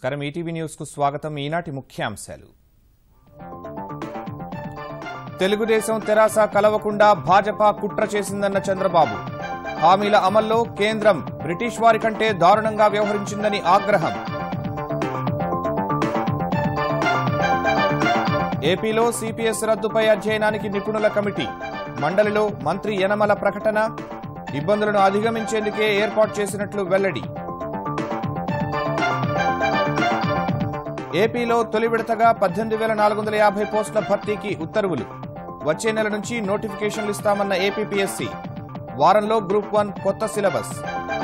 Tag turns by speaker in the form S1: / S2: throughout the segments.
S1: నమస్కారం ETV news కు స్వాగతం ఈనాటి ముఖ్యాంశాలు తెలుగుదేశం తెరాస కలవకుండా భాజపా కుట్ర చేసిందన్న చంద్రబాబు హామీల అమల్లో కేంద్రం బ్రిటిష్ వారి కంటే దారుణంగా వ్యవహరించిందని ఆగ్రహం ఏపీలో సిపిఎస్ రద్దుపై అధ్యయనానికి నిపుణుల కమిటీ మండలిలో మంత్రి యనమల ప్రకటన ఇబ్బందులను అధిగమించేందుకే ఏర్పాటు చేసినట్లు వెల్లడి ఏపీలో తొలి విడతగా పద్దెనిమిది వేల నాలుగు వందల యాభై పోస్టుల భర్తీకి ఉత్తర్వులు వచ్చే నెల నుంచి నోటిఫికేషన్లు ఇస్తామన్న ఏపీపీఎస్సీ వారంలో గ్రూప్ వన్ కొత్త సిలబస్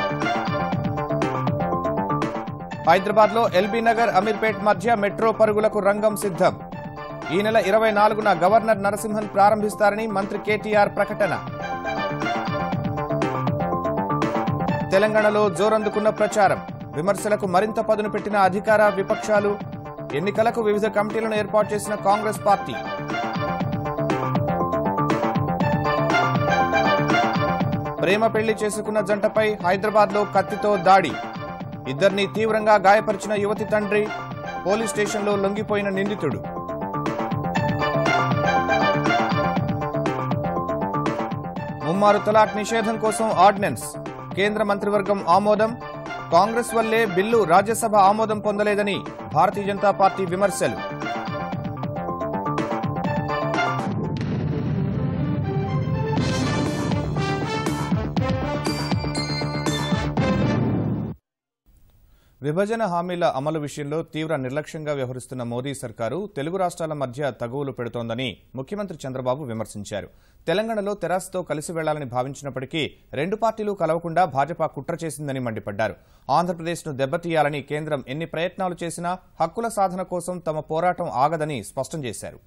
S1: హైదరాబాద్లో ఎల్బీ నగర్ అమీర్పేట్ మధ్య మెట్రో పరుగులకు రంగం సిద్ధం ఈ నెల ఇరవై నాలుగున గవర్నర్ నరసింహన్ ప్రారంభిస్తారని మంత్రి కేటీఆర్ ప్రకటన తెలంగాణలో జోరందుకున్న ప్రచారం విమర్శలకు మరింత పదును పెట్టిన అధికార విపక్షాలు ఎన్నికలకు వివిధ కమిటీలను ఏర్పాటు చేసిన కాంగ్రెస్ పార్టీ ప్రేమ పెళ్లి చేసుకున్న జంటపై హైదరాబాద్లో కత్తితో దాడి ఇద్దరిని తీవ్రంగా గాయపరిచిన యువతి తండ్రి పోలీస్ స్టేషన్లో లొంగిపోయిన నిందితుడు ముమ్మారు తలాక్ నిషేధం కోసం ఆర్డినెన్స్ కేంద్ర మంత్రివర్గం ఆమోదం కాంగ్రెస్ వల్లే బిల్లు రాజ్యసభ ఆమోదం పొందలేదని భారతీయ జనతా పార్టీ విమర్శలు విభజన హామీల అమలు విషయంలో తీవ్ర నిర్లక్ష్యంగా వ్యవహరిస్తున్న మోదీ సర్కారు తెలుగు రాష్ట్రాల మధ్య తగువులు పెడుతోందని ముఖ్యమంత్రి చంద్రబాబు విమర్శించారు తెలంగాణలో తెరాసతో కలిసి వెళ్లాలని భావించినప్పటికీ రెండు పార్టీలు కలవకుండా భాజపా కుట్ర చేసిందని మండిపడ్డారు ఆంధ్రప్రదేశ్ను దెబ్బతీయాలని కేంద్రం ఎన్ని ప్రయత్నాలు చేసినా హక్కుల సాధన కోసం తమ పోరాటం ఆగదని స్పష్టం చేశారు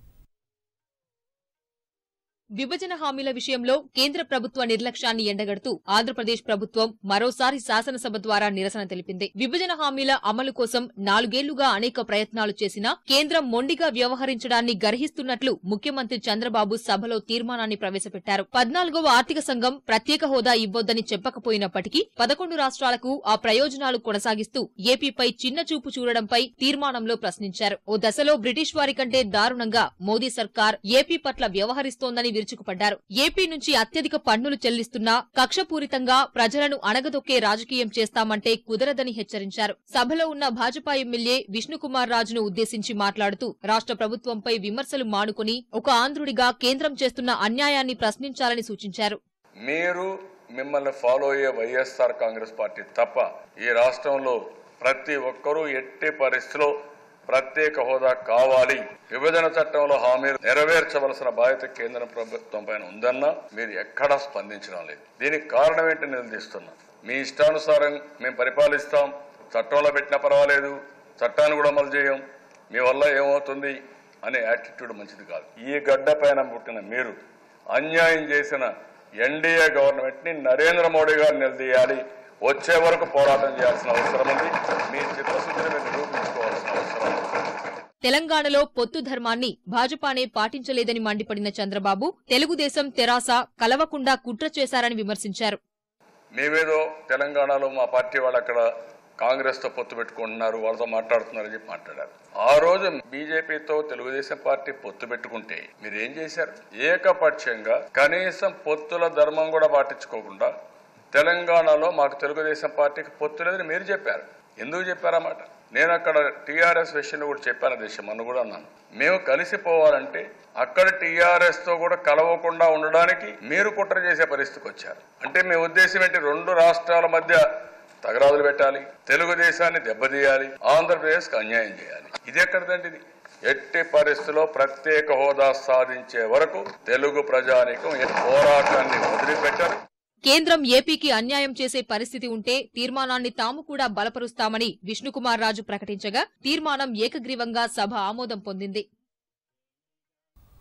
S2: విభజన హామీల విషయంలో కేంద్ర ప్రభుత్వ నిర్లక్ష్యాన్ని ఎండగడుతూ ఆంధ్రప్రదేశ్ ప్రభుత్వం మరోసారి శాసనసభ ద్వారా నిరసన తెలిపింది విభజన హామీల అమలు కోసం నాలుగేళ్లుగా అనేక ప్రయత్నాలు చేసినా కేంద్రం మొండిగా వ్యవహరించడాన్ని గర్హిస్తున్నట్లు ముఖ్యమంత్రి చంద్రబాబు సభలో తీర్మానాన్ని ప్రవేశపెట్టారు పద్నాలుగవ ఆర్థిక సంఘం ప్రత్యేక హోదా ఇవ్వొద్దని చెప్పకపోయినప్పటికీ పదకొండు రాష్ట్రాలకు ఆ ప్రయోజనాలు కొనసాగిస్తూ ఏపీపై చిన్న చూపు చూడడంపై తీర్మానంలో ప్రశ్నించారు ఓ దశలో బ్రిటిష్ వారి కంటే దారుణంగా మోదీ సర్కార్ ఏపీ పట్ల వ్యవహరిస్తోందని విరుచుకుపడ్డారు ఏపీ నుంచి అత్యధిక పన్నులు చెల్లిస్తున్నా కక్షపూరితంగా ప్రజలను అణగదొక్కే రాజకీయం చేస్తామంటే కుదరదని హెచ్చరించారు సభలో ఉన్న భాజపా ఎమ్మెల్యే విష్ణుకుమార్ రాజును ఉద్దేశించి మాట్లాడుతూ రాష్ట్ర ప్రభుత్వంపై విమర్శలు మానుకుని ఒక ఆంధ్రుడిగా కేంద్రం చేస్తున్న అన్యాయాన్ని ప్రశ్నించాలని సూచించారు
S3: మీరు మిమ్మల్ని ఫాలో అయ్యే వైఎస్ఆర్ కాంగ్రెస్ పార్టీ తప్ప ఈ రాష్ట్రంలో ప్రతి ఒక్కరూ ఎట్టి పరిస్థితిలో ప్రత్యేక హోదా కావాలి విభజన చట్టంలో హామీలు నెరవేర్చవలసిన బాధ్యత కేంద్ర ప్రభుత్వం పైన ఉందన్నా మీరు ఎక్కడా స్పందించడం లేదు దీనికి కారణం ఏంటి నిలదీస్తున్నాం మీ ఇష్టానుసారం మేము పరిపాలిస్తాం చట్టంలో పెట్టినా పర్వాలేదు చట్టాన్ని కూడా అమలు చేయం మీ వల్ల ఏమవుతుంది అనే యాటిట్యూడ్ మంచిది కాదు ఈ గడ్డ పైన పుట్టిన మీరు అన్యాయం చేసిన ఎన్డీఏ గవర్నమెంట్ ని నరేంద్ర మోడీ గారు నిలదీయాలి వచ్చే వరకు పోరాటం చేయాల్సిన అవసరం ఉంది మీ చిత్తశుద్ధిని మీరు నిరూపించుకోవాల్సిన అవసరం ఉంది
S2: తెలంగాణలో పొత్తు ధర్మాన్ని భాజపానే పాటించలేదని మండిపడిన చంద్రబాబు తెలుగుదేశం తెరాస కలవకుండా కుట్ర చేశారని విమర్శించారు
S3: మేమేదో తెలంగాణలో మా పార్టీ వాళ్ళు అక్కడ కాంగ్రెస్ తో పొత్తు పెట్టుకుంటున్నారు వాళ్ళతో మాట్లాడుతున్నారని చెప్పి మాట్లాడారు ఆ రోజు బీజేపీతో తెలుగుదేశం పార్టీ పొత్తు పెట్టుకుంటే మీరు ఏం చేశారు ఏకపక్షంగా కనీసం పొత్తుల ధర్మం కూడా పాటించుకోకుండా తెలంగాణలో మాకు తెలుగుదేశం పార్టీకి పొత్తు లేదని మీరు చెప్పారు ఎందుకు చెప్పారన్నమాట నేను అక్కడ టీఆర్ఎస్ విషయంలో కూడా చెప్పాను దేశం అన్న కూడా అన్నాను మేము కలిసిపోవాలంటే అక్కడ టీఆర్ఎస్ తో కూడా కలవకుండా ఉండడానికి మీరు కుట్ర చేసే పరిస్థితికి వచ్చారు అంటే మీ ఉద్దేశం ఏంటి రెండు రాష్ట్రాల మధ్య తగరాదులు పెట్టాలి తెలుగుదేశాన్ని దెబ్బతీయాలి ఆంధ్రప్రదేశ్కి అన్యాయం చేయాలి ఇది ఎక్కడిదండి ఇది ఎట్టి పరిస్థితుల్లో ప్రత్యేక హోదా సాధించే వరకు తెలుగు ప్రజానికం ఈ పోరాటాన్ని వదిలిపెట్టారు
S2: కేంద్రం ఏపీకి అన్యాయం చేసే పరిస్థితి ఉంటే తీర్మానాన్ని తాము కూడా బలపరుస్తామని విష్ణుకుమార్ రాజు ప్రకటించగా తీర్మానం ఏకగ్రీవంగా సభ ఆమోదం పొందింది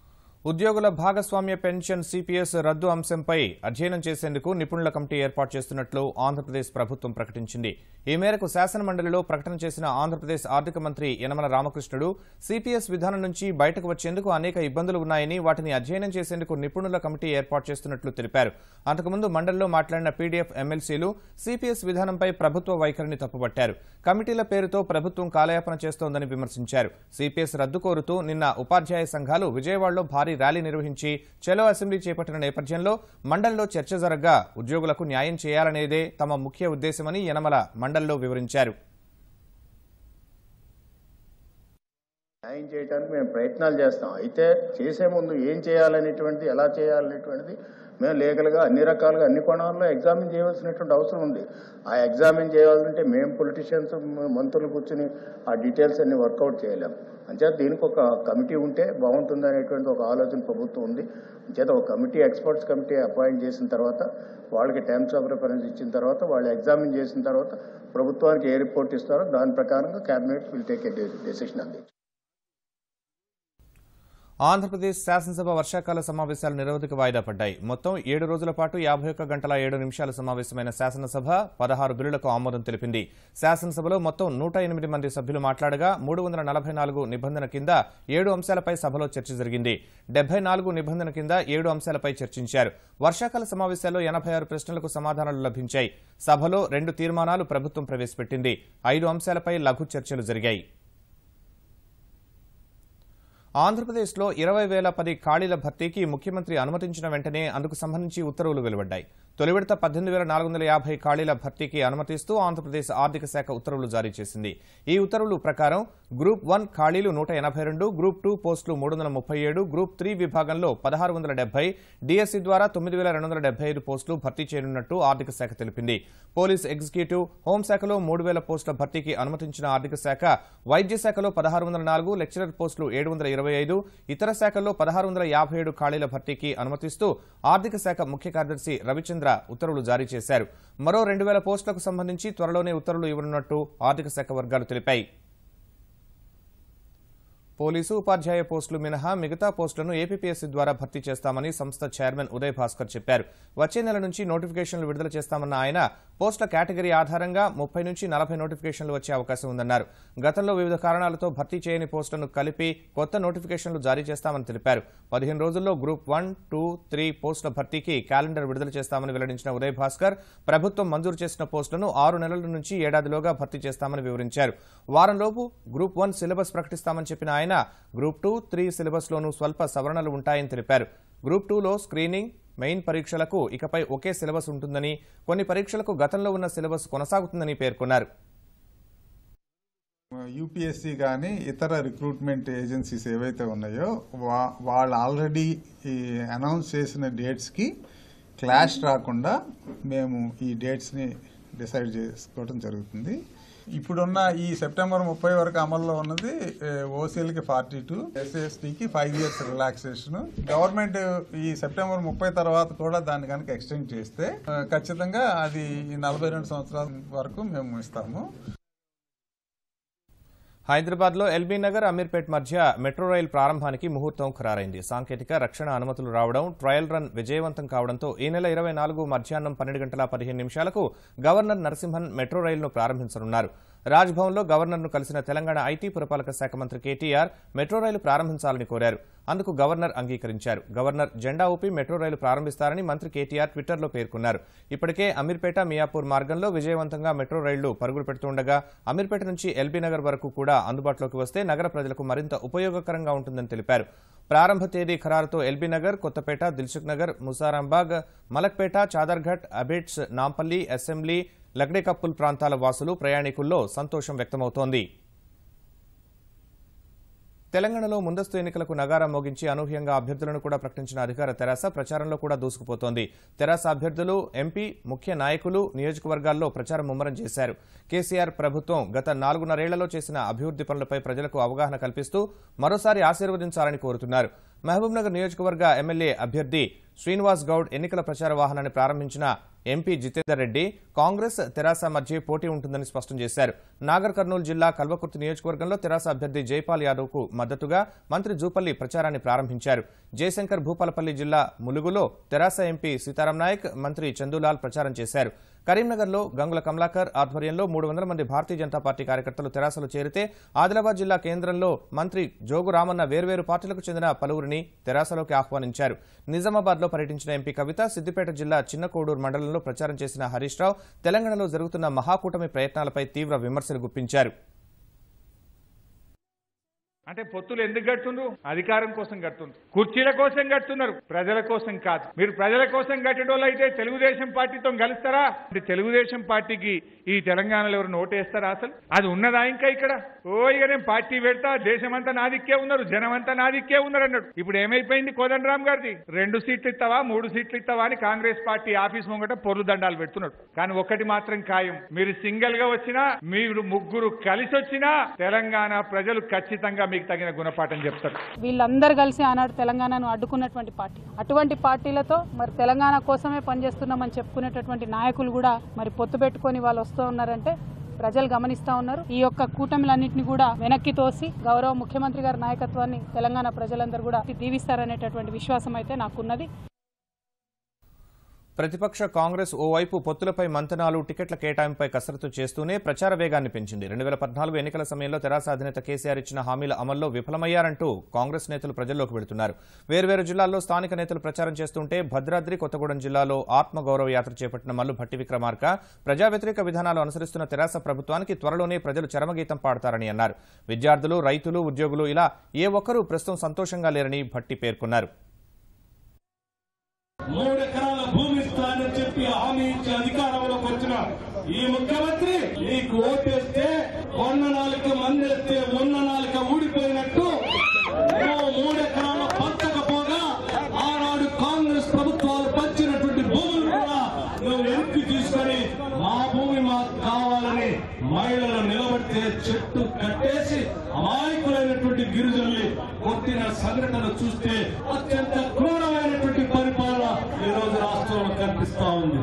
S1: ఉద్యోగుల భాగస్వామ్య పెన్షన్ సిపిఎస్ రద్దు అంశంపై అధ్యయనం చేసేందుకు నిపుణుల కమిటీ ఏర్పాటు చేస్తున్నట్లు ఆంధ్రప్రదేశ్ ప్రభుత్వం ప్రకటించింది ఈ మేరకు శాసనమండలిలో ప్రకటన చేసిన ఆంధ్రప్రదేశ్ ఆర్థిక మంత్రి యనమల రామకృష్ణుడు సిపిఎస్ విధానం నుంచి బయటకు వచ్చేందుకు అనేక ఇబ్బందులు ఉన్నాయని వాటిని అధ్యయనం చేసేందుకు నిపుణుల కమిటీ ఏర్పాటు చేస్తున్నట్లు తెలిపారు అంతకుముందు మండలిలో మాట్లాడిన పీడీఎఫ్ ఎమ్మెల్సీలు సిపిఎస్ విధానంపై ప్రభుత్వ వైఖరిని తప్పుపట్టారు కమిటీల పేరుతో ప్రభుత్వం కాలయాపన చేస్తోందని విమర్శించారు సిపిఎస్ రద్దు కోరుతూ నిన్న ఉపాధ్యాయ సంఘాలు విజయవాడలో భారీ ర్యాలీ నిర్వహించి చలో అసెంబ్లీ చేపట్టిన నేపథ్యంలో మండలిలో చర్చ జరగ్గా ఉద్యోగులకు న్యాయం చేయాలనేదే తమ ముఖ్య ఉద్దేశమని యనమల మండలిలో వివరించారు
S4: న్యాయం చేయడానికి మేము ప్రయత్నాలు చేస్తాం అయితే చేసే ముందు ఏం చేయాలనేటువంటిది ఎలా చేయాలనేటువంటిది మేము లీగల్గా అన్ని రకాలుగా అన్ని కోణాల్లో ఎగ్జామిన్ చేయవలసినటువంటి అవసరం ఉంది ఆ ఎగ్జామిన్ చేయాలంటే మేము పొలిటీషియన్స్ మంత్రులు కూర్చుని ఆ డీటెయిల్స్ అన్ని వర్కౌట్ చేయలేం అంచేత దీనికి ఒక కమిటీ ఉంటే బాగుంటుంది అనేటువంటి ఒక ఆలోచన ప్రభుత్వం ఉంది అంచేత ఒక కమిటీ ఎక్స్పర్ట్స్ కమిటీ అపాయింట్ చేసిన తర్వాత వాళ్ళకి టైమ్స్ ఆఫ్ రిఫరెన్స్ ఇచ్చిన తర్వాత వాళ్ళు ఎగ్జామిన్ చేసిన తర్వాత ప్రభుత్వానికి ఏ రిపోర్ట్ ఇస్తారో దాని ప్రకారంగా cabinet will take a decision అంది
S1: ఆంధ్రప్రదేశ్ శాసనసభ వర్షాకాల సమావేశాలు నిరవధిక వాయిదా పడ్డాయి మొత్తం ఏడు రోజుల పాటు యాభై ఒక్క గంటల ఏడు నిమిషాల సమావేశమైన శాసనసభ పదహారు బిల్లులకు ఆమోదం తెలిపింది శాసనసభలో మొత్తం నూట ఎనిమిది మంది సభ్యులు మాట్లాడగా మూడు వందల నలభై నాలుగు నిబంధన కింద ఏడు అంశాలపై సభలో చర్చ జరిగింది డెబ్బై నాలుగు నిబంధన కింద ఏడు అంశాలపై చర్చించారు వర్షాకాల సమావేశాల్లో ఎనభై ఆరు ప్రశ్నలకు సమాధానాలు లభించాయి సభలో రెండు తీర్మానాలు ప్రభుత్వం ప్రవేశపెట్టింది ఐదు అంశాలపై లఘు చర్చలు జరిగాయి ఆంధ్రప్రదేశ్లో ఇరవై వేల పది ఖాళీల భర్తీకి ముఖ్యమంత్రి అనుమతించిన వెంటనే అందుకు సంబంధించి ఉత్తర్వులు వెలువడ్డాయి తొలి విడత పద్దెనిమిది వేల నాలుగు వందల యాభై ఖాళీల భర్తీకి అనుమతిస్తూ ఆంధ్రప్రదేశ్ ఆర్థిక శాఖ ఉత్తర్వులు జారీ చేసింది ఈ ఉత్తర్వుల ప్రకారం గ్రూప్ వన్ ఖాళీలు నూట ఎనభై రెండు గ్రూప్ టూ పోస్టులు మూడు వందల ముప్పై ఏడు గ్రూప్ త్రీ విభాగంలో పదహారు వందల డెబ్బై డిఎస్సీ ద్వారా తొమ్మిది వేల రెండు వందల డెబ్బై ఐదు పోస్టులు భర్తీ చేయనున్నట్టు ఆర్థిక శాఖ తెలిపింది పోలీస్ ఎగ్జిక్యూటివ్ హోంశాఖలో మూడు వేల పోస్టుల భర్తీకి అనుమతించిన ఆర్థిక శాఖ వైద్య శాఖలో పదహారు వందల నాలుగు లెక్చరర్ పోస్టులు ఏడు వందల ఇరవై ఐదు ఇతర శాఖల్లో పదహారు వందల యాభై ఏడు ఖాళీల భర్తీకి అనుమతిస్తూ ఆర్థిక శాఖ ముఖ్య కార్యదర్శి రవిచంద్ర ఉత్తర్వులు జారీ చేశారు మరో రెండు వేల పోస్టులకు సంబంధించి త్వరలోనే ఉత్తర్వులు ఇవ్వనున్నట్టు ఆర్థిక శాఖ వర్గాలు తెలిపాయి పోలీసు ఉపాధ్యాయ పోస్టులు మినహా మిగతా పోస్టులను ఏపీపీఎస్సీ ద్వారా భర్తీ చేస్తామని సంస్థ చైర్మన్ ఉదయ్ భాస్కర్ చెప్పారు వచ్చే నెల నుంచి నోటిఫికేషన్లు విడుదల చేస్తామన్న ఆయన పోస్టుల కేటగిరీ ఆధారంగా ముప్పై నుంచి నలభై నోటిఫికేషన్లు వచ్చే అవకాశం ఉందన్నారు గతంలో వివిధ కారణాలతో భర్తీ చేయని పోస్టులను కలిపి కొత్త నోటిఫికేషన్లు జారీ చేస్తామని తెలిపారు పదిహేను రోజుల్లో గ్రూప్ వన్ టూ త్రీ పోస్టుల భర్తీకి క్యాలెండర్ విడుదల చేస్తామని వెల్లడించిన ఉదయ్ భాస్కర్ ప్రభుత్వం మంజూరు చేసిన పోస్టులను ఆరు నెలల నుంచి ఏడాదిలోగా భర్తీ చేస్తామని వివరించారు వారంలోపు గ్రూప్ వన్ సిలబస్ ప్రకటిస్తామని చెప్పిన ఆయన గ్రూప్ టూ త్రీ సిలబస్లోనూ స్వల్ప సవరణలు ఉంటాయని తెలిపారు గ్రూప్ టూలో స్క్రీనింగ్ మెయిన్ పరీక్షలకు ఇకపై ఒకే సిలబస్ ఉంటుందని కొన్ని పరీక్షలకు గతంలో ఉన్న సిలబస్ కొనసాగుతుందని పేర్కొన్నారు
S5: యూపీఎస్సీ కానీ ఇతర రిక్రూట్మెంట్ ఏజెన్సీస్ ఏవైతే ఉన్నాయో వా వాళ్ళు ఆల్రెడీ ఈ అనౌన్స్ చేసిన డేట్స్కి క్లాష్ రాకుండా మేము ఈ డేట్స్ని డిసైడ్ చేసుకోవడం జరుగుతుంది ఇప్పుడున్న ఈ సెప్టెంబర్ ముప్పై వరకు అమల్లో ఉన్నది ఓసీఎల్కి ఫార్టీ టూ ఎస్ఎస్టీకి ఫైవ్ ఇయర్స్ రిలాక్సేషన్ గవర్నమెంట్ ఈ సెప్టెంబర్ ముప్పై తర్వాత కూడా దాన్ని కనుక ఎక్స్టెండ్ చేస్తే ఆ, ఖచ్చితంగా అది ఈ నలభై రెండు సంవత్సరాల వరకు మేము ఇస్తాము
S1: హైదరాబాద్ లో ఎల్బీ నగర్ అమీర్పేట్ మధ్య మెట్రో రైల్ ప్రారంభానికి ముహూర్తం ఖరారైంది సాంకేతిక రక్షణ అనుమతులు రావడం ట్రయల్ రన్ విజయవంతం కావడంతో ఈ నెల ఇరవై నాలుగు మధ్యాహ్నం పన్నెండు గంటల పదిహేను నిమిషాలకు గవర్నర్ నరసింహన్ మెట్రో రైలును ప్రారంభించనున్నారు రాజ్భవన్లో గవర్నర్ను కలిసిన తెలంగాణ ఐటీ పురపాలక శాఖ మంత్రి కేటీఆర్ మెట్రో రైలు ప్రారంభించాలని కోరారు అందుకు గవర్నర్ అంగీకరించారు గవర్నర్ జెండా ఊపి మెట్రో రైలు ప్రారంభిస్తారని మంత్రి కేటీఆర్ ట్విట్టర్లో పేర్కొన్నారు ఇప్పటికే అమీర్పేట మియాపూర్ మార్గంలో విజయవంతంగా మెట్రో రైళ్లు పరుగులు పెడుతుండగా అమీర్పేట నుంచి ఎల్బీ నగర్ వరకు కూడా అందుబాటులోకి వస్తే నగర ప్రజలకు మరింత ఉపయోగకరంగా ఉంటుందని తెలిపారు ప్రారంభ తేదీ ఖరారుతో ఎల్బీ నగర్ కొత్తపేట దిల్సుఖ్ నగర్ ముసారాంబాగ్ మలక్పేట చాదర్ఘట్ అబిట్స్ నాంపల్లి అసెంబ్లీ లగ్డేకప్పుల్ ప్రాంతాల వాసులు ప్రయాణికుల్లో సంతోషం వ్యక్తమవుతోంది తెలంగాణలో ముందస్తు ఎన్నికలకు నగారా మోగించి అనూహ్యంగా అభ్యర్థులను కూడా ప్రకటించిన అధికార తెరాస ప్రచారంలో కూడా దూసుకుపోతోంది తెరాస అభ్యర్థులు ఎంపీ ముఖ్య నాయకులు నియోజకవర్గాల్లో ప్రచారం ముమ్మరం చేశారు కేసీఆర్ ప్రభుత్వం గత నాలుగున్నరేళ్లలో చేసిన అభివృద్ది పనులపై ప్రజలకు అవగాహన కల్పిస్తూ మరోసారి ఆశీర్వదించాలని కోరుతున్నారు మహబూబ్నగర్ నియోజకవర్గ ఎమ్మెల్యే అభ్యర్థి శ్రీనివాస్ గౌడ్ ఎన్నికల ప్రచార వాహనాన్ని ప్రారంభించిన ఎంపీ జితేందర్ రెడ్డి కాంగ్రెస్ తెరాస మధ్య పోటీ ఉంటుందని స్పష్టం చేశారు నాగర్ కర్నూలు జిల్లా కల్వకుర్తి నియోజకవర్గంలో తెరాస అభ్యర్థి జైపాల్ యాదవ్ కు మద్దతుగా మంత్రి జూపల్లి ప్రచారాన్ని ప్రారంభించారు జయశంకర్ భూపాలపల్లి జిల్లా ములుగులో తెరాస ఎంపీ సీతారాం నాయక్ మంత్రి చందూలాల్ ప్రచారం చేశారు కరీంనగర్లో గంగుల కమలాకర్ ఆధ్వర్యంలో మూడు వందల మంది భారతీయ జనతా పార్టీ కార్యకర్తలు తెరాసలో చేరితే ఆదిలాబాద్ జిల్లా కేంద్రంలో మంత్రి జోగు రామన్న వేర్వేరు పార్టీలకు చెందిన పలువురిని తెరాసలోకి ఆహ్వానించారు నిజామాబాద్లో పర్యటించిన ఎంపీ కవిత సిద్దిపేట జిల్లా చిన్నకోడూరు మండలంలో ప్రచారం చేసిన హరీష్ రావు తెలంగాణలో జరుగుతున్న మహాకూటమి ప్రయత్నాలపై తీవ్ర విమర్శలు గుప్పించారు
S6: అంటే పొత్తులు ఎందుకు కడుతుండ్రు అధికారం కోసం కడుతుండ్రు కుర్చీల కోసం కడుతున్నారు ప్రజల కోసం కాదు మీరు ప్రజల కోసం కట్టేటోళ్ళు అయితే తెలుగుదేశం పార్టీతో కలుస్తారా అంటే తెలుగుదేశం పార్టీకి ఈ తెలంగాణలో ఎవరు ఓటేస్తారా అసలు అది ఉన్నదా ఇంకా ఇక్కడ ఓ ఇక నేను పార్టీ పెడతా దేశమంతా నాదిక్కే ఉన్నారు జనమంతా నాదిక్కే ఉన్నారు అన్నాడు ఇప్పుడు ఏమైపోయింది కోదండరామ్ గారిది రెండు సీట్లు ఇస్తావా మూడు సీట్లు ఇస్తావా అని కాంగ్రెస్ పార్టీ ఆఫీస్ ముంగట పొర్లు దండాలు పెడుతున్నాడు కానీ ఒకటి మాత్రం ఖాయం మీరు సింగిల్ గా వచ్చినా మీరు ముగ్గురు కలిసి వచ్చినా తెలంగాణ ప్రజలు ఖచ్చితంగా మీకు తగిన గుణపాఠం చెప్తారు
S7: వీళ్ళందరూ కలిసి ఆనాడు తెలంగాణను అడ్డుకున్నటువంటి పార్టీ అటువంటి పార్టీలతో మరి తెలంగాణ కోసమే పనిచేస్తున్నామని చెప్పుకునేటటువంటి నాయకులు కూడా మరి పొత్తు పెట్టుకొని వాళ్ళు వస్తూ ఉన్నారంటే ప్రజలు గమనిస్తా ఉన్నారు ఈ యొక్క కూటమిలన్నింటినీ కూడా వెనక్కి తోసి గౌరవ ముఖ్యమంత్రి గారి నాయకత్వాన్ని తెలంగాణ ప్రజలందరూ కూడా దీవిస్తారనేటటువంటి విశ్వాసం అయితే నాకున్నది
S1: ప్రతిపక్ష కాంగ్రెస్ ఓవైపు పొత్తులపై మంతనాలు టికెట్ల కేటాయింపుపై కసరత్తు చేస్తూనే ప్రచార వేగాన్ని పెంచింది రెండు వేల పద్నాలుగు ఎన్నికల సమయంలో తెరాస అధినేత కేసీఆర్ ఇచ్చిన హామీల అమల్లో విఫలమయ్యారంటూ కాంగ్రెస్ నేతలు ప్రజల్లోకి వెళుతున్నారు వేర్వేరు జిల్లాల్లో స్థానిక నేతలు ప్రచారం చేస్తుంటే భద్రాద్రి కొత్తగూడెం జిల్లాలో ఆత్మగౌరవ యాత్ర చేపట్టిన మల్లు భట్టి విక్రమార్క ప్రజా వ్యతిరేక విధానాలు అనుసరిస్తున్న తెరాస ప్రభుత్వానికి త్వరలోనే ప్రజలు చరమగీతం పాడతారని అన్నారు విద్యార్థులు రైతులు ఉద్యోగులు ఇలా ఏ ఒక్కరూ ప్రస్తుతం సంతోషంగా లేరని భట్టి పేర్కొన్నారు
S8: మూడెకరాల భూమి ఇస్తానని చెప్పి హామీ ఇచ్చి అధికారంలోకి వచ్చిన ఈ ముఖ్యమంత్రి నీకు ఓటేస్తే కొన్న నాలుక మందేస్తే ఉన్న నాలుక ఊడిపోయినట్టు నువ్వు మూడెకరాల పంచకపోగా ఆనాడు కాంగ్రెస్ ప్రభుత్వాలు పంచినటువంటి భూములు కూడా నువ్వు వెనక్కి తీసుకొని మా భూమి మాకు కావాలని మహిళలు నిలబడితే చెట్టు కట్టేసి అమాయకులైనటువంటి గిరిజనుల్ని కొట్టిన సంఘటన చూస్తే అత్యంత క్రూరమైనటువంటి పరిపాలన ఈ రోజు రాష్ట్రంలో కనిపిస్తా ఉంది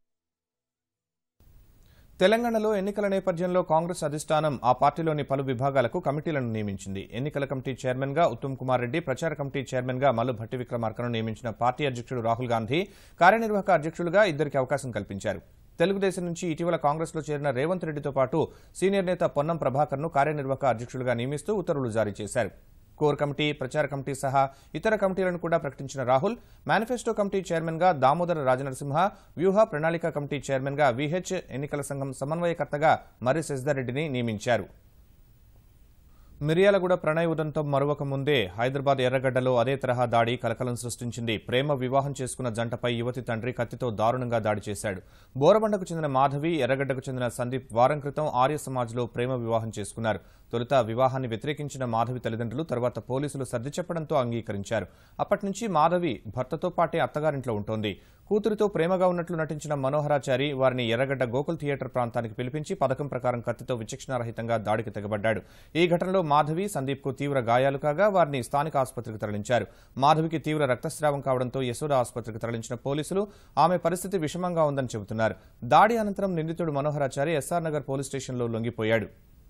S1: తెలంగాణలో ఎన్నికల నేపథ్యంలో కాంగ్రెస్ అధిష్టానం ఆ పార్టీలోని పలు విభాగాలకు కమిటీలను నియమించింది ఎన్నికల కమిటీ చైర్మన్ గా ఉత్తమ్ కుమార్ రెడ్డి ప్రచార కమిటీ చైర్మన్ గా మల్లు భట్టి విక్రమార్కను నియమించిన పార్టీ అధ్యక్షుడు రాహుల్ గాంధీ కార్యనిర్వాహక అధ్యక్షులుగా ఇద్దరికి అవకాశం కల్పించారు తెలుగుదేశం నుంచి ఇటీవల కాంగ్రెస్లో చేరిన రేవంత్ రెడ్డితో పాటు సీనియర్ నేత పొన్నం ప్రభాకర్ను కార్యనిర్వాహక అధ్యక్షులుగా నియమిస్తూ ఉత్తర్వులు జారీ చేశారు కోర్ కమిటీ ప్రచార కమిటీ సహా ఇతర కమిటీలను కూడా ప్రకటించిన రాహుల్ మేనిఫెస్టో కమిటీ చైర్మన్ గా దామోదర రాజనరసింహ వ్యూహ ప్రణాళిక కమిటీ చైర్మన్ గా విహెచ్ ఎన్నికల సంఘం సమన్వయకర్తగా మర్రి శశిధర్రెడ్డిని నియమించారు మిర్యాలగూడ ప్రణయ్ ఉదంతం మరొక ముందే హైదరాబాద్ ఎర్రగడ్డలో అదే తరహా దాడి కలకలం సృష్టించింది ప్రేమ వివాహం చేసుకున్న జంటపై యువతి తండ్రి కత్తితో దారుణంగా దాడి చేశాడు బోరబండకు చెందిన మాధవి ఎర్రగడ్డకు చెందిన సందీప్ వారం క్రితం ఆర్య సమాజ్లో ప్రేమ వివాహం చేసుకున్నారు తొలుత వివాహాన్ని వ్యతిరేకించిన మాధవి తల్లిదండ్రులు తర్వాత పోలీసులు సర్ది చెప్పడంతో అంగీకరించారు అప్పటి నుంచి మాధవి భర్తతో పాటే అత్తగారింట్లో ఉంటోంది కూతురితో ప్రేమగా ఉన్నట్లు నటించిన మనోహరాచారి వారిని ఎర్రగడ్డ గోకుల్ థియేటర్ ప్రాంతానికి పిలిపించి పథకం ప్రకారం కత్తితో విచక్షణారహితంగా దాడికి తెగబడ్డాడు ఈ ఘటనలో మాధవి సందీప్కు తీవ్ర గాయాలు కాగా వారిని స్థానిక ఆసుపత్రికి తరలించారు మాధవికి తీవ్ర రక్తస్రావం కావడంతో యశోద ఆసుపత్రికి తరలించిన పోలీసులు ఆమె పరిస్థితి విషమంగా ఉందని చెబుతున్నారు దాడి అనంతరం నిందితుడు మనోహరాచారి ఎస్ఆర్ నగర్ పోలీస్ స్టేషన్లో లొంగిపోయాడు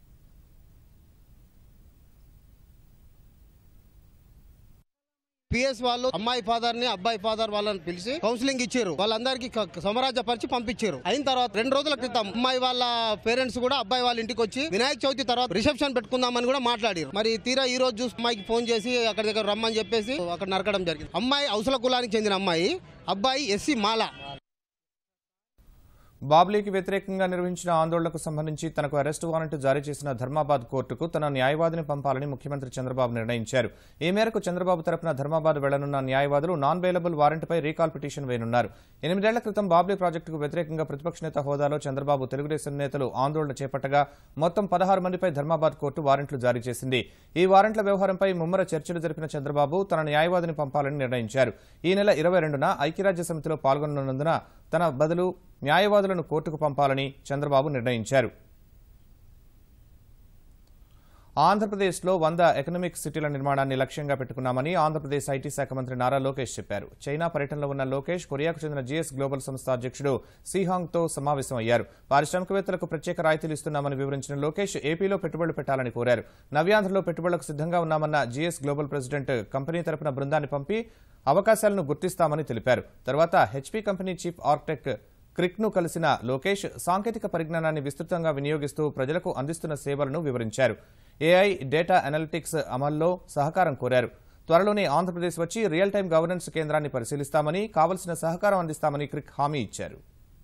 S9: పిఎస్ వాళ్ళు అమ్మాయి ఫాదర్ ని అబ్బాయి ఫాదర్ వాళ్ళని పిలిచి కౌన్సిలింగ్ ఇచ్చారు వాళ్ళందరికీ క- సమరాజ్యపరిచి పంపించారు అయిన తర్వాత రెండు రోజుల క్రితం అమ్మాయి వాళ్ళ పేరెంట్స్ కూడా అబ్బాయి వాళ్ళ ఇంటికి వచ్చి వినాయక చవితి తర్వాత రిసెప్షన్ పెట్టుకుందామని కూడా మాట్లాడారు మరి తీరా ఈ రోజు చూసి అమ్మాయికి ఫోన్ చేసి అక్కడి దగ్గర రమ్మని చెప్పేసి అక్కడ నరకడం జరిగింది అమ్మాయి అవసల కులానికి చెందిన అమ్మాయి అబ్బాయి ఎస్సీ మాల
S1: బాబ్లీకి వ్యతిరేకంగా నిర్వహించిన ఆందోళనకు సంబంధించి తనకు అరెస్టు వారెంట్ జారీ చేసిన ధర్మాబాద్ కోర్టుకు తన న్యాయవాదిని పంపాలని ముఖ్యమంత్రి చంద్రబాబు నిర్ణయించారు ఈ మేరకు చంద్రబాబు తరపున ధర్మాబాద్ వెళ్లనున్న న్యాయవాదులు నాన్ బెయిలబుల్ వారెంట్పై రీకాల్ పిటిషన్ వేయనున్నారు ఎనిమిదేళ్ల క్రితం బాబ్లీ ప్రాజెక్టుకు వ్యతిరేకంగా ప్రతిపక్ష నేత హోదాలో చంద్రబాబు తెలుగుదేశం నేతలు ఆందోళన చేపట్టగా మొత్తం పదహారు మందిపై ధర్మాబాద్ కోర్టు వారెంట్లు జారీ చేసింది ఈ వారెంట్ల వ్యవహారంపై ముమ్మర చర్చలు జరిపిన చంద్రబాబు తన న్యాయవాదిని పంపాలని నిర్ణయించారు ఈ నెల ఇరవై రెండున ఐక్యరాజ్య సమితిలో పాల్గొననున్నందున తన బదులు న్యాయవాదులను కోర్టుకు పంపాలని చంద్రబాబు నిర్ణయించారు ఆంధ్రప్రదేశ్లో వంద ఎకనామిక్ సిటీల నిర్మాణాన్ని లక్ష్యంగా పెట్టుకున్నామని ఆంధ్రప్రదేశ్ ఐటీ శాఖ మంత్రి నారా లోకేష్ చెప్పారు చైనా పర్యటనలో ఉన్న లోకేష్ కొరియాకు చెందిన జీఎస్ గ్లోబల్ సంస్థ అధ్యక్షుడు సీహాంగ్తో సమావేశమయ్యారు పారిశ్రామికవేత్తలకు ప్రత్యేక రాయితీలు ఇస్తున్నామని వివరించిన లోకేష్ ఏపీలో పెట్టుబడులు పెట్టాలని కోరారు నవ్యాంధ్రలో పెట్టుబడులకు సిద్ధంగా ఉన్నామన్న జీఎస్ గ్లోబల్ ప్రెసిడెంట్ కంపెనీ తరపున బృందాన్ని పంపి అవకాశాలను గుర్తిస్తామని తెలిపారు తర్వాత హెచ్పీ కంపెనీ చీఫ్ ఆర్కిటెక్ట్ క్రిక్ను కలిసిన లోకేష్ సాంకేతిక పరిజ్ఞానాన్ని విస్తృతంగా వినియోగిస్తూ ప్రజలకు అందిస్తున్న సేవలను వివరించారు ఏఐ డేటా అనలిటిక్స్ అమల్లో సహకారం కోరారు త్వరలోనే ఆంధ్రప్రదేశ్ వచ్చి రియల్ టైం గవర్నెన్స్ కేంద్రాన్ని పరిశీలిస్తామని కావలసిన సహకారం అందిస్తామని క్రిక్ హామీ ఇచ్చారు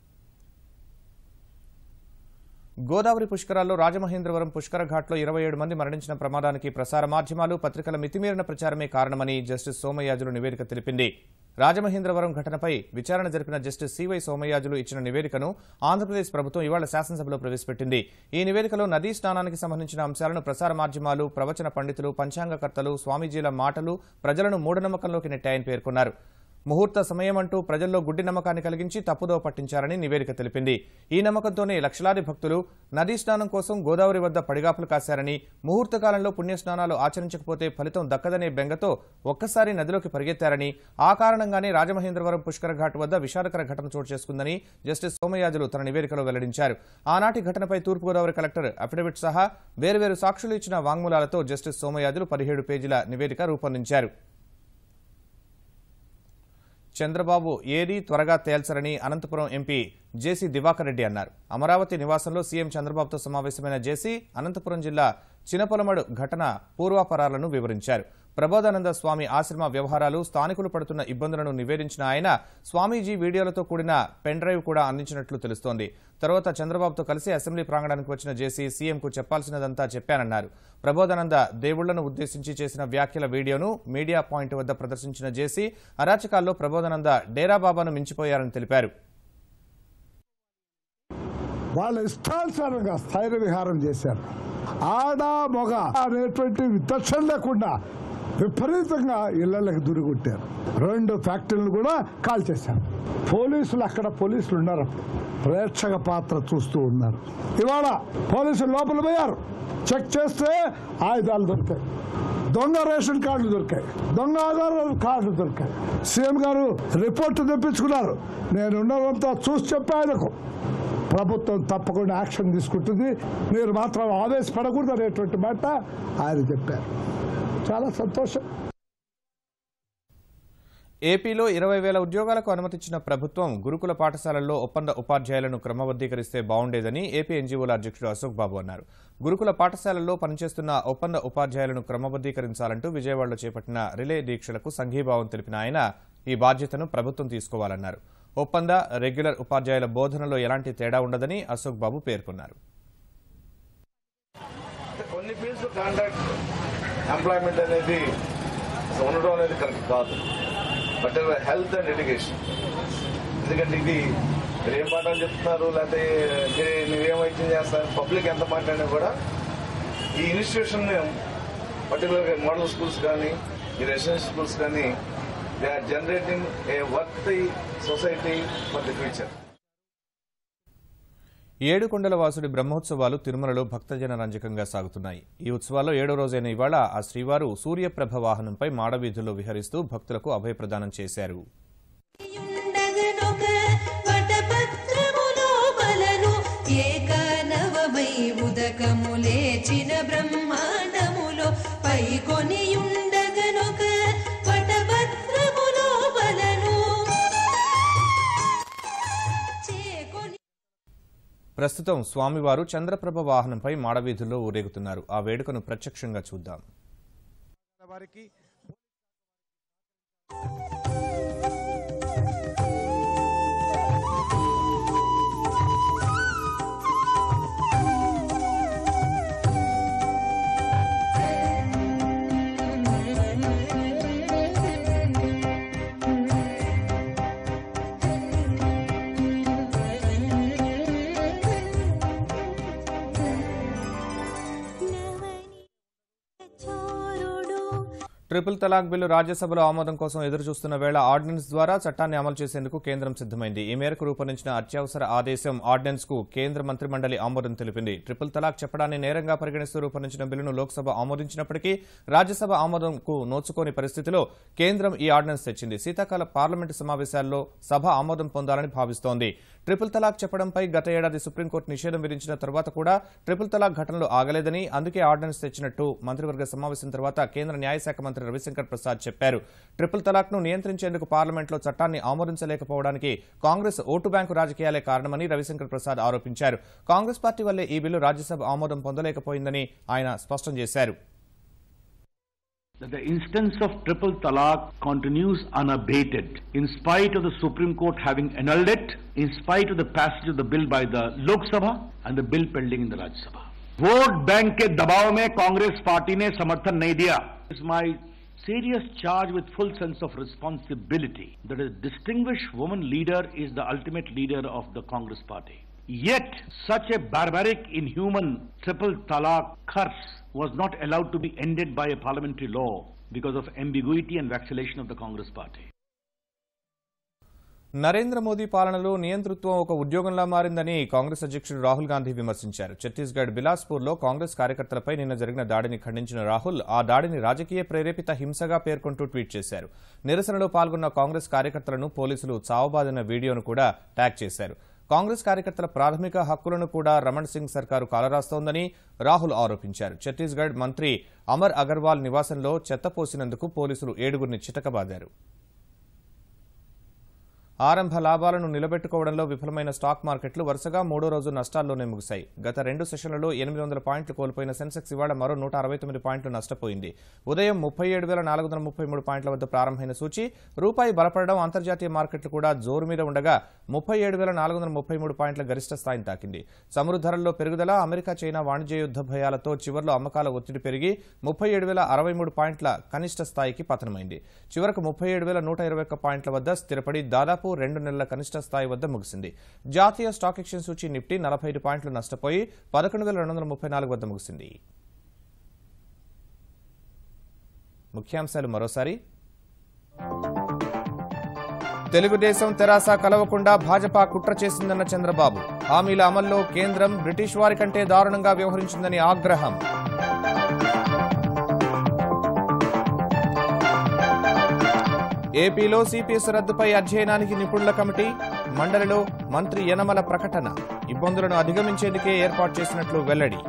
S1: గోదావరి పుష్కరాల్లో రాజమహేంద్రవరం పుష్కర ఘాట్లో ఇరవై ఏడు మంది మరణించిన ప్రమాదానికి ప్రసార మాధ్యమాలు పత్రికల మితిమీరిన ప్రచారమే కారణమని జస్టిస్ సోమయాజులు నివేదిక తెలిపింది రాజమహేంద్రవరం ఘటనపై విచారణ జరిపిన జస్టిస్ సివై సోమయాజులు ఇచ్చిన నివేదికను ఆంధ్రప్రదేశ్ ప్రభుత్వం ఇవాళ శాసనసభలో ప్రవేశపెట్టింది ఈ నివేదికలో నదీ స్నానానికి సంబంధించిన అంశాలను ప్రసార మాధ్యమాలు ప్రవచన పండితులు పంచాంగకర్తలు స్వామీజీల మాటలు ప్రజలను మూఢనమ్మకంలోకి నెట్టాయని పేర్కొన్నారు ముహూర్త సమయం అంటూ ప్రజల్లో గుడ్డి నమ్మకాన్ని కలిగించి తప్పుదోవ పట్టించారని నివేదిక తెలిపింది ఈ నమ్మకంతోనే లక్షలాది భక్తులు నదీ స్నానం కోసం గోదావరి వద్ద పడిగాపులు కాశారని ముహూర్త కాలంలో పుణ్యస్నానాలు ఆచరించకపోతే ఫలితం దక్కదనే బెంగతో ఒక్కసారి నదిలోకి పరిగెత్తారని ఆ కారణంగానే రాజమహేంద్రవరం పుష్కర ఘాట్ వద్ద విషాదకర ఘటన చోటు చేసుకుందని జస్టిస్ సోమయాజులు తన నివేదికలో వెల్లడించారు ఆనాటి ఘటనపై తూర్పుగోదావరి కలెక్టర్ అఫిడవిట్ సహా వేర్వేరు సాక్షులు ఇచ్చిన వాంగ్మూలాలతో జస్టిస్ సోమయాజులు పదిహేడు పేజీల నివేదిక రూపొందించారు చంద్రబాబు ఏది త్వరగా తేల్చరని అనంతపురం ఎంపీ జేసీ దివాకర్ రెడ్డి అన్నారు అమరావతి నివాసంలో సీఎం చంద్రబాబుతో సమావేశమైన జేసీ అనంతపురం జిల్లా చినపొలమడు ఘటన పూర్వాపరాలను వివరించారు ప్రబోధానంద స్వామి ఆశ్రమ వ్యవహారాలు స్థానికులు పడుతున్న ఇబ్బందులను నివేదించిన ఆయన స్వామీజీ వీడియోలతో కూడిన పెన్ డ్రైవ్ కూడా అందించినట్లు తెలుస్తోంది తర్వాత చంద్రబాబుతో కలిసి అసెంబ్లీ ప్రాంగణానికి వచ్చిన జేసీ సీఎంకు చెప్పాల్సినదంతా చెప్పానన్నారు ప్రబోధానంద దేవుళ్లను ఉద్దేశించి చేసిన వ్యాఖ్యల వీడియోను మీడియా పాయింట్ వద్ద ప్రదర్శించిన జేసీ అరాచకాల్లో ప్రబోధానంద డేరా బాబాను మించిపోయారని తెలిపారు
S10: వాళ్ళ ఇష్టానుసారంగా స్థైర్య విహారం చేశారు ఆడ మొగ అనేటువంటి విచక్షణ లేకుండా విపరీతంగా ఇళ్లకి దురిగొట్టారు రెండు ఫ్యాక్టరీలు కూడా కాల్ చేశారు పోలీసులు అక్కడ పోలీసులు ఉన్నారు అప్పుడు ప్రేక్షక పాత్ర చూస్తూ ఉన్నారు ఇవాళ పోలీసులు లోపల పోయారు చెక్ చేస్తే ఆయుధాలు దొరికాయి దొంగ రేషన్ కార్డులు దొరికాయి దొంగ ఆధార్ కార్డులు దొరికాయి సీఎం గారు రిపోర్ట్ తెప్పించుకున్నారు నేను ఉన్నదంతా చూసి చెప్పాను ప్రభుత్వం తప్పకుండా యాక్షన్ తీసుకుంటుంది మీరు మాత్రం ఆవేశపడకూడదు అనేటువంటి మాట ఆయన చెప్పారు చాలా సంతోషం
S1: ఏపీలో ఇరవై వేల ఉద్యోగాలకు అనుమతించిన ప్రభుత్వం గురుకుల పాఠశాలల్లో ఒప్పంద ఉపాధ్యాయులను క్రమబద్దీకరిస్తే బాగుండేదని ఏపీ ఎన్జీఓల అధ్యక్షుడు అశోక్ బాబు అన్నారు గురుకుల పాఠశాలల్లో పనిచేస్తున్న ఒప్పంద ఉపాధ్యాయులను క్రమబద్దీకరించాలంటూ విజయవాడలో చేపట్టిన రిలే దీక్షలకు సంఘీభావం తెలిపిన ఆయన ఈ బాధ్యతను ప్రభుత్వం తీసుకోవాలన్నారు ఒప్పంద రెగ్యులర్ ఉపాధ్యాయుల బోధనలో ఎలాంటి తేడా ఉండదని అశోక్ బాబు పేర్కొన్నారు
S11: కొన్ని ఫీల్డ్స్ కాంట్రాక్ట్ ఎంప్లాయ్మెంట్ అనేది ఉండడం అనేది కరెక్ట్ కాదు బట్ హెల్త్ అండ్ ఎడ్యుకేషన్ ఎందుకంటే ఇది మీరు ఏం పాఠాలు చెప్తున్నారు లేకపోతే మీరు మీరేం వైద్యం చేస్తారు పబ్లిక్ ఎంత మాట్లాడినా కూడా ఈ ఇన్స్టిట్యూషన్ పర్టికులర్గా మోడల్ స్కూల్స్ కానీ ఈ రెసిడెన్షియల్ స్కూల్స్ కానీ they are generating a work the society for the future
S1: ఏడుకొండల వాసుడి బ్రహ్మోత్సవాలు తిరుమలలో భక్తజన రంజకంగా సాగుతున్నాయి ఈ ఉత్సవాల్లో ఏడో రోజైన ఇవాళ ఆ శ్రీవారు సూర్యప్రభ వాహనంపై మాడవీధుల్లో విహరిస్తూ భక్తులకు అభయప్రదానం చేశారు
S12: ఉండగనొక వటపత్రములో బలను ఏకనవమై ఉదకము లేచిన బ్రహ్మాండములో పైకొని ఉండగనొక వటపత్రములో బలను చేకొని
S1: ప్రస్తుతం స్వామివారు చంద్రప్రభ వాహనంపై మాడవీధుల్లో ఊరేగుతున్నారు ఆ వేడుకను ప్రత్యక్షంగా చూద్దాం
S10: వారికి
S1: ట్రిపుల్ తలాక్ బిల్లు రాజ్యసభలో ఆమోదం కోసం ఎదురుచూస్తున్న వేళ ఆర్డినెన్స్ ద్వారా చట్టాన్ని అమలు చేసేందుకు కేంద్రం సిద్దమైంది ఈ మేరకు రూపొందించిన అత్యవసర ఆదేశం ఆర్డినెన్స్ కు కేంద్ర మంత్రిమండలి ఆమోదం తెలిపింది ట్రిపుల్ తలాక్ చెప్పడాన్ని నేరంగా పరిగణిస్తూ రూపొందించిన బిల్లును లోక్సభ ఆమోదించినప్పటికీ రాజ్యసభ ఆమోదంకు నోచుకోని పరిస్థితిలో కేంద్రం ఈ ఆర్డినెన్స్ తెచ్చింది శీతాకాల పార్లమెంటు సమావేశాల్లో సభ ఆమోదం పొందాలని భావిస్తోంది ట్రిపుల్ తలాక్ చెప్పడంపై గత ఏడాది సుప్రీంకోర్టు నిషేధం విధించిన తర్వాత కూడా ట్రిపుల్ తలాక్ ఘటనలు ఆగలేదని అందుకే ఆర్డినెన్స్ తెచ్చినట్టు మంత్రివర్గ సమావేశం తర్వాత కేంద్ర న్యాయశాఖ మంత్రి రవిశంకర్ ప్రసాద్ చెప్పారు ట్రిపుల్ తలాక్ ను నియంత్రించేందుకు పార్లమెంట్లో చట్టాన్ని ఆమోదించలేకపోవడానికి కాంగ్రెస్ ఓటు బ్యాంకు రాజకీయాలే కారణమని రవిశంకర్ ప్రసాద్ ఆరోపించారు కాంగ్రెస్ పార్టీ వల్లే ఈ బిల్లు రాజ్యసభ ఆమోదం పొందలేకపోయిందని ఆయన స్పష్టం చేశారు
S13: that the instance of triple talaq continues unabated in spite of the Supreme Court having annulled it, in spite of the passage of the bill by the Lok Sabha and the bill pending in the Rajya Sabha. Vote bank के दबाव में Congress party ने समर्थन नहीं दिया it's my serious charge with full sense of responsibility that a distinguished woman leader is the ultimate leader of the Congress party. Yet, such a barbaric, inhuman triple talaq curse was not allowed to be ended by a parliamentary law because of ambiguity and vacillation of the Congress party.
S1: Narendra Modi పాలనలో నియంతృత్వం ఒక ఉద్యోగంలా మారిందని కాంగ్రెస్ అధ్యక్షుడు రాహుల్ గాంధీ విమర్శించారు ఛత్తీస్గఢ్ బిలాస్పూర్లో కాంగ్రెస్ కార్యకర్తలపై నిన్న జరిగిన దాడిని ఖండించిన రాహుల్ ఆ దాడిని రాజకీయ ప్రేరేపిత హింసగా పేర్కొంటూ ట్వీట్ చేశారు నిరసనలో పాల్గొన్న కాంగ్రెస్ కార్యకర్తలను పోలీసులు చావబాదిన వీడియోను కూడా ట్యాగ్ చేశారు కాంగ్రెస్ కార్యకర్తల ప్రాథమిక హక్కులను కూడా రమణ్ సింగ్ సర్కారు కాలరాస్తోందని రాహుల్ ఆరోపించారు ఛత్తీస్గఢ్ మంత్రి అమర్ అగర్వాల్ నివాసంలో చెత్త పోసినందుకు పోలీసులు ఏడుగురిని చితకబాదారు ఆరంభ లాభాలను నిలబెట్టుకోవడంలో విఫలమైన స్టాక్ మార్కెట్లు వరుసగా మూడో రోజు నష్టాల్లోనే ముగిశాయి గత రెండు సెషన్లలో ఎనిమిది వందల పాయింట్లు కోల్పోయిన సెన్సెక్స్ ఇవాళ మరో నూట అరవై తొమ్మిది పాయింట్లు నష్టపోయింది ఉదయం ముప్పై ఏడు వేల నాలుగు వందల ముప్పై మూడు పాయింట్ల వద్ద ప్రారంభమైన సూచి రూపాయి బలపడడం అంతర్జాతీయ మార్కెట్లు కూడా జోరు మీద ఉండగా ముప్పై ఏడు వేల నాలుగు వందల ముప్పై మూడు పాయింట్ల గరిష్ట స్థాయిని తాకింది చమురు ధరల్లో పెరుగుదల అమెరికా చైనా వాణిజ్య యుద్ధ భయాలతో చివర్లో అమ్మకాల ఒత్తిడి పెరిగి ముప్పై ఏడు వేల అరవై మూడు పాయింట్ల కనిష్ట స్థాయికి పతనమైంది చివరకు ముప్పై ఏడు వేల నూట ఇరవై ఒక్క పాయింట్ల వద్ద స్థిరపడి దాదాపు రెండు నెలల కనిష్ట స్థాయి వద్ద ముగిసింది జాతీయ స్టాక్ ఎక్స్చేంజ్ సూచి నిఫ్టీ నలభై ఐదు పాయింట్లు నష్టపోయి పదకొండు వేల రెండు వందల ముప్పై నాలుగు వద్ద ముగిసింది ముఖ్యాంశాలు మరోసారి తెలుగుదేశం తెరాస కలవకుండా భాజపా కుట్ర చేసిందన్న చంద్రబాబు హామీల అమల్లో కేంద్రం బ్రిటిష్ వారి కంటే దారుణంగా వ్యవహరించిందని ఆగ్రహం ఏపీలో సిపిఎస్ రద్దుపై అధ్యయనానికి నిపుణుల కమిటీ మండలిలో మంత్రి యనమల ప్రకటన ఇబ్బందులను అధిగమించేందుకే ఏర్పాటు చేసినట్లు వెల్లడి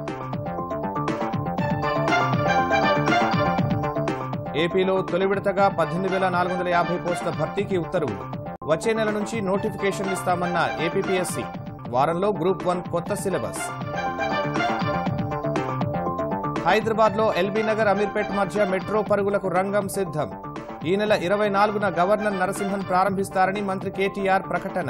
S1: ఏపీలో తొలి విడతగా పద్దెనిమిది వేల నాలుగు వందల యాభై పోస్టుల భర్తీకి ఉత్తర్వులు వచ్చే నెల నుంచి నోటిఫికేషన్లు ఇస్తామన్న ఏపీపీఎస్సీ వారంలో గ్రూప్ వన్ కొత్త సిలబస్ హైదరాబాద్లో ఎల్బీ నగర్ అమీర్పేట్ మధ్య మెట్రో పరుగులకు రంగం సిద్ధం ఈ నెల ఇరవై నాలుగున గవర్నర్ నరసింహన్ ప్రారంభిస్తారని మంత్రి కేటీఆర్ ప్రకటన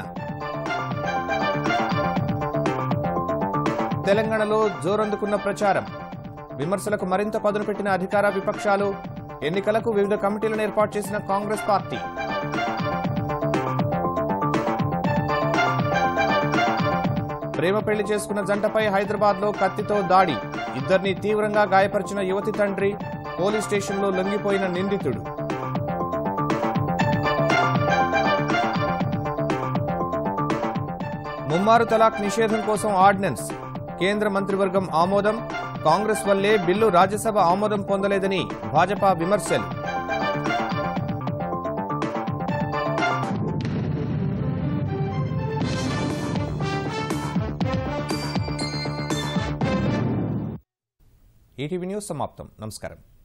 S1: తెలంగాణలో జోరందుకున్న ప్రచారం విమర్శలకు మరింత పదును పెట్టిన అధికార విపక్షాలు ఎన్నికలకు వివిధ కమిటీలను ఏర్పాటు చేసిన కాంగ్రెస్ పార్టీ ప్రేమ పెళ్లి చేసుకున్న జంటపై హైదరాబాద్లో కత్తితో దాడి ఇద్దరిని తీవ్రంగా గాయపరిచిన యువతి తండ్రి పోలీస్ స్టేషన్లో లొంగిపోయిన నిందితుడు ముమ్మారు తలాక్ నిషేధం కోసం ఆర్డినెన్స్ కేంద్ర మంత్రివర్గం ఆమోదం కాంగ్రెస్ వల్లే బిల్లు రాజ్యసభ ఆమోదం పొందలేదని భాజపా విమర్శలు ఈటీవీ న్యూస్ సమాప్తం నమస్కారం